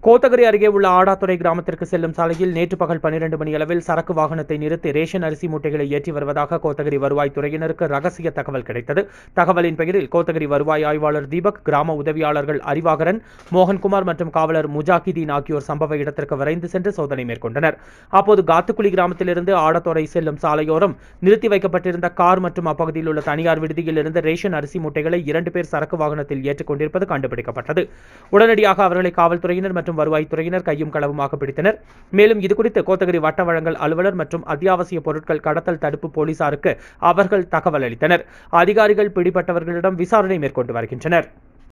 கோத்தகிரி அருகே உள்ள ஆடாத்துறை கிராமத்திற்கு செல்லும் சாலையில் நேற்று பகல் பன்னிரண்டு மணி அளவில் சரக்கு வாகனத்தை நிறுத்தி ரேஷன் அரிசி மூட்டைகளை ஏற்றி வருவதாக கோத்தகிரி வருவாய் துறையினருக்கு ரகசிய தகவல் கிடைத்தது தகவலின் பெயரில் கோத்தகிரி வருவாய் ஆய்வாளர் தீபக் கிராம உதவியாளர்கள் அறிவாகரன் மோகன்குமார் மற்றும் காவலர் முஜாஹிதீன் ஆகியோர் சம்பவ இடத்திற்கு விரைந்து சென்று சோதனை மேற்கொண்டனர் அப்போது காத்துக்குழி கிராமத்திலிருந்து ஆடத்துறை செல்லும் சாலையோரம் நிறுத்தி வைக்கப்பட்டிருந்த கார் மற்றும் அப்பகுதியில் உள்ள தனியார் விடுதியில் இருந்து ரேஷன் அரிசி மூட்டைகளை இரண்டு பேர் சரக்கு வாகனத்தில் ஏற்றிக் கொண்டிருப்பது கண்டுபிடிக்கப்பட்டது உடனடியாக அவர்களை காவல்துறையினர் மற்றும் வருவாய்த்துறையினர் கையும் களவுமாக பிடித்தனர் மேலும் இதுகுறித்து கோத்தகிரி வட்ட வழங்கல் அலுவலர் மற்றும் அத்தியாவசிய பொருட்கள் கடத்தல் தடுப்பு போலீசாருக்கு அவர்கள் தகவல் அளித்தனர் அதிகாரிகள் பிடிபட்டவர்களிடம் விசாரணை மேற்கொண்டு வருகின்றனர்